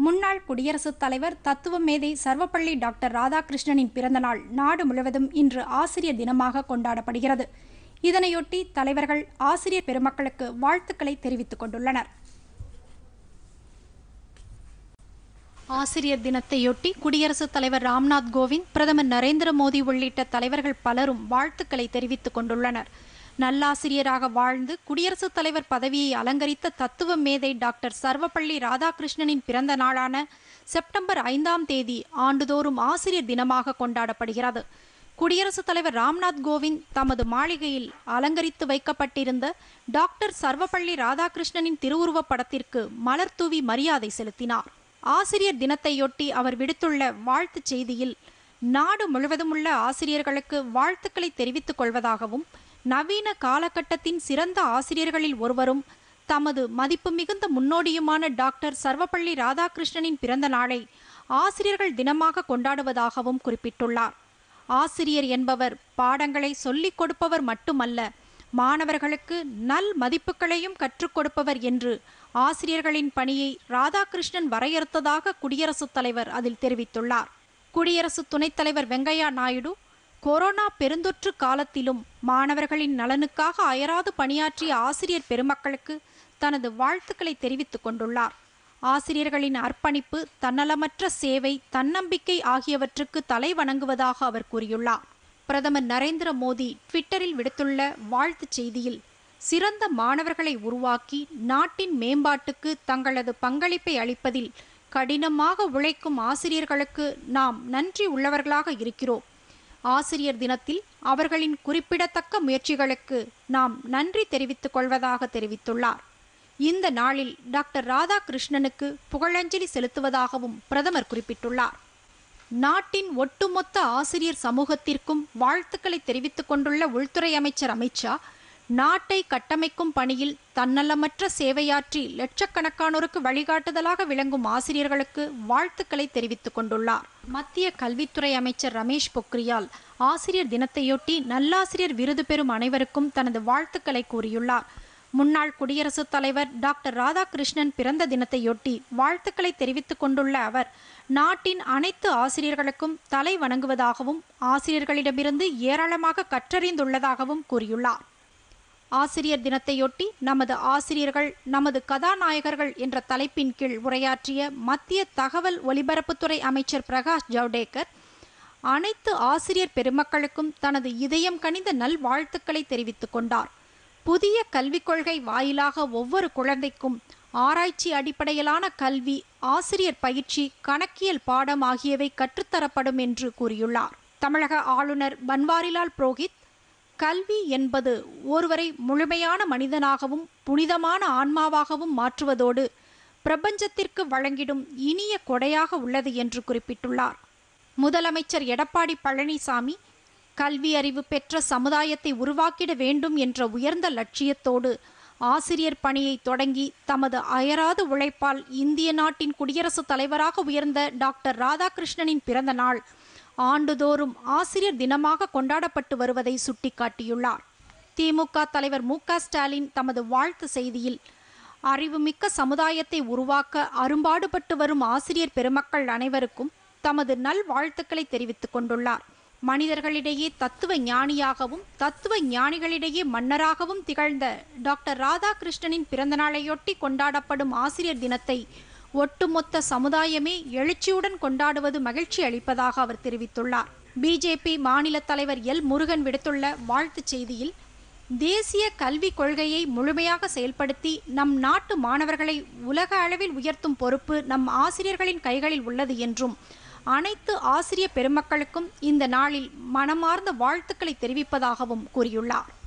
முன்னாள் குடியரசுத் தலைவர் தத்துவ மேதை சர்வப்பள்ளி டாக்டர் ராதாகிருஷ்ணனின் பிறந்தநாள் நாடு முழுவதும் இன்று ஆசிரியர் தினமாக கொண்டாடப்படுகிறது இதனையொட்டி தலைவர்கள் ஆசிரியர் பெருமக்களுக்கு வாழ்த்துக்களை தெரிவித்துக் கொண்டுள்ளனர் ஆசிரியர் தினத்தையொட்டி குடியரசுத் தலைவர் ராம்நாத் கோவிந்த் பிரதமர் நரேந்திர மோடி உள்ளிட்ட தலைவர்கள் பலரும் வாழ்த்துக்களை தெரிவித்துக் கொண்டுள்ளனர் நல்லாசிரியராக வாழ்ந்து குடியரசுத் தலைவர் பதவியை அலங்கரித்த தத்துவ மேதை டாக்டர் சர்வப்பள்ளி ராதாகிருஷ்ணனின் பிறந்த நாளான செப்டம்பர் ஐந்தாம் தேதி ஆண்டுதோறும் ஆசிரியர் தினமாக கொண்டாடப்படுகிறது குடியரசுத் தலைவர் ராம்நாத் கோவிந்த் தமது மாளிகையில் அலங்கரித்து வைக்கப்பட்டிருந்த டாக்டர் சர்வப்பள்ளி ராதாகிருஷ்ணனின் திருவுருவப் படத்திற்கு மலர் தூவி மரியாதை செலுத்தினார் ஆசிரியர் தினத்தையொட்டி அவர் விடுத்துள்ள வாழ்த்துச் செய்தியில் நாடு முழுவதும் உள்ள ஆசிரியர்களுக்கு வாழ்த்துக்களை தெரிவித்துக் கொள்வதாகவும் நவீன காலகட்டத்தின் சிறந்த ஆசிரியர்களில் ஒருவரும் தமது மதிப்பு மிகுந்த முன்னோடியுமான டாக்டர் சர்வப்பள்ளி ராதாகிருஷ்ணனின் பிறந்த நாளை ஆசிரியர்கள் தினமாக கொண்டாடுவதாகவும் குறிப்பிட்டுள்ளார் ஆசிரியர் என்பவர் பாடங்களை சொல்லிக் கொடுப்பவர் மட்டுமல்ல மாணவர்களுக்கு நல் மதிப்புகளையும் கற்றுக் கொடுப்பவர் என்று ஆசிரியர்களின் பணியை ராதாகிருஷ்ணன் வரையறுத்ததாக குடியரசுத் தலைவர் அதில் தெரிவித்துள்ளார் குடியரசு துணைத் தலைவர் வெங்கையா நாயுடு கொரோனா பெருந்தொற்று காலத்திலும் மாணவர்களின் நலனுக்காக அயராது பணியாற்றிய ஆசிரியர் பெருமக்களுக்கு தனது வாழ்த்துக்களை தெரிவித்துக் கொண்டுள்ளார் ஆசிரியர்களின் அர்ப்பணிப்பு தன்னலமற்ற சேவை தன்னம்பிக்கை ஆகியவற்றுக்கு தலை வணங்குவதாக அவர் கூறியுள்ளார் பிரதமர் நரேந்திர மோடி ட்விட்டரில் விடுத்துள்ள வாழ்த்துச் செய்தியில் சிறந்த மாணவர்களை உருவாக்கி நாட்டின் மேம்பாட்டுக்கு தங்களது பங்களிப்பை அளிப்பதில் கடினமாக உழைக்கும் ஆசிரியர்களுக்கு நாம் நன்றி உள்ளவர்களாக இருக்கிறோம் ஆசிரியர் தினத்தில் அவர்களின் குறிப்பிடத்தக்க முயற்சிகளுக்கு நாம் நன்றி தெரிவித்துக் கொள்வதாக தெரிவித்துள்ளார் இந்த நாளில் டாக்டர் ராதாகிருஷ்ணனுக்கு புகழஞ்சலி செலுத்துவதாகவும் பிரதமர் குறிப்பிட்டுள்ளார் நாட்டின் ஒட்டுமொத்த ஆசிரியர் சமூகத்திற்கும் வாழ்த்துக்களை தெரிவித்துக் கொண்டுள்ள உள்துறை அமைச்சர் அமித்ஷா நாட்டை கட்டமைக்கும் பணியில் தன்னலமற்ற சேவையாற்றி லட்சக்கணக்கானோருக்கு வழிகாட்டுதலாக விளங்கும் ஆசிரியர்களுக்கு வாழ்த்துக்களை தெரிவித்துக் கொண்டுள்ளார் மத்திய கல்வித்துறை அமைச்சர் ரமேஷ் பொக்ரியால் ஆசிரியர் தினத்தையொட்டி நல்லாசிரியர் விருது பெறும் அனைவருக்கும் தனது வாழ்த்துக்களை கூறியுள்ளார் முன்னாள் குடியரசுத் தலைவர் டாக்டர் ராதாகிருஷ்ணன் பிறந்த தினத்தையொட்டி வாழ்த்துக்களை தெரிவித்துக் கொண்டுள்ள அவர் நாட்டின் அனைத்து ஆசிரியர்களுக்கும் தலை வணங்குவதாகவும் ஆசிரியர்களிடமிருந்து ஏராளமாக கற்றறிந்துள்ளதாகவும் கூறியுள்ளார் ஆசிரியர் தினத்தையொட்டி நமது ஆசிரியர்கள் நமது கதாநாயகர்கள் என்ற தலைப்பின் கீழ் உரையாற்றிய மத்திய தகவல் ஒலிபரப்புத்துறை அமைச்சர் பிரகாஷ் ஜவடேகர் அனைத்து ஆசிரியர் பெருமக்களுக்கும் தனது இதயம் கனிந்த நல்வாழ்த்துக்களை தெரிவித்துக் கொண்டார் புதிய கல்விக் கொள்கை வாயிலாக ஒவ்வொரு குழந்தைக்கும் ஆராய்ச்சி அடிப்படையிலான கல்வி ஆசிரியர் பயிற்சி கணக்கியல் பாடம் ஆகியவை கற்றுத்தரப்படும் என்று கூறியுள்ளார் தமிழக ஆளுநர் பன்வாரிலால் புரோஹித் கல்வி என்பது ஒருவரை முழுமையான மனிதனாகவும் புனிதமான ஆன்மாவாகவும் மாற்றுவதோடு பிரபஞ்சத்திற்கு வழங்கிடும் இனிய கொடையாக உள்ளது என்று குறிப்பிட்டுள்ளார் முதலமைச்சர் எடப்பாடி பழனிசாமி கல்வி அறிவு பெற்ற சமுதாயத்தை உருவாக்கிட வேண்டும் என்ற உயர்ந்த லட்சியத்தோடு ஆசிரியர் பணியை தொடங்கி தமது அயராது உழைப்பால் இந்திய நாட்டின் குடியரசுத் தலைவராக உயர்ந்த டாக்டர் ராதாகிருஷ்ணனின் பிறந்த நாள் ஆண்டுதோறும் ஆசிரியர் தினமாக கொண்டாடப்பட்டு வருவதை சுட்டிக்காட்டியுள்ளார் திமுக தலைவர் மு ஸ்டாலின் தமது வாழ்த்து செய்தியில் அறிவுமிக்க சமுதாயத்தை உருவாக்க அரும்பாடுபட்டு வரும் ஆசிரியர் பெருமக்கள் அனைவருக்கும் தமது நல் வாழ்த்துக்களை தெரிவித்துக் கொண்டுள்ளார் மனிதர்களிடையே தத்துவ ஞானியாகவும் தத்துவ ஞானிகளிடையே மன்னராகவும் திகழ்ந்த டாக்டர் ராதாகிருஷ்ணனின் பிறந்தநாளையொட்டி கொண்டாடப்படும் ஆசிரியர் தினத்தை ஒட்டுமொத்த சமுதாயமே எழுச்சியுடன் கொண்டாடுவது மகிழ்ச்சி அளிப்பதாக அவர் தெரிவித்துள்ளார் பிஜேபி மாநில தலைவர் எல் முருகன் விடுத்துள்ள வாழ்த்துச் செய்தியில் தேசிய கல்விக் கொள்கையை முழுமையாக செயல்படுத்தி நம் நாட்டு மாணவர்களை உலக அளவில் உயர்த்தும் பொறுப்பு நம் ஆசிரியர்களின் கைகளில் உள்ளது என்றும் அனைத்து ஆசிரிய பெருமக்களுக்கும் இந்த நாளில் மனமார்ந்த வாழ்த்துக்களை தெரிவிப்பதாகவும் கூறியுள்ளார்